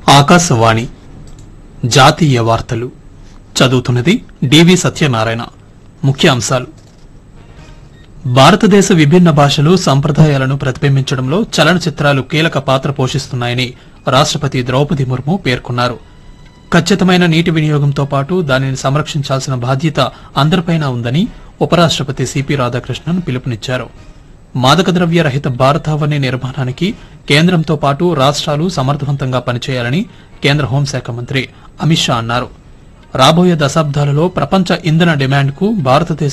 ఆకాశవాణి జాతీయ వార్తలు చదువుతున్నది డివి సత్యనారాయణ ముఖ్యాంశాలు భారతదేశ విభిన్న భాషలు సంప్రదాయాలను ప్రతిబింబించడంలో చలనచిత్రాలు కీలక పాత్ర పోషిస్తున్నాయని రాష్టపతి ద్రౌపది ముర్ము పేర్కొన్నారు ఖచ్చితమైన నీటి వినియోగంతో పాటు దానిని సంరక్షించాల్సిన బాధ్యత అందరిపైన ఉందని ఉపరాష్టపతి సిపి రాధాకృష్ణన్ పిలుపునిచ్చారు మాదక ద్రవ్య రహిత భారతావని నిర్మాణానికి కేంద్రంతో పాటు రాష్ట్రాలు సమర్థవంతంగా పనిచేయాలని కేంద్ర హోంశాఖ మంత్రి అమిత్ షా అన్నారు రాబోయే దశాబ్దాలలో ప్రపంచ ఇంధన డిమాండ్కు భారతదేశం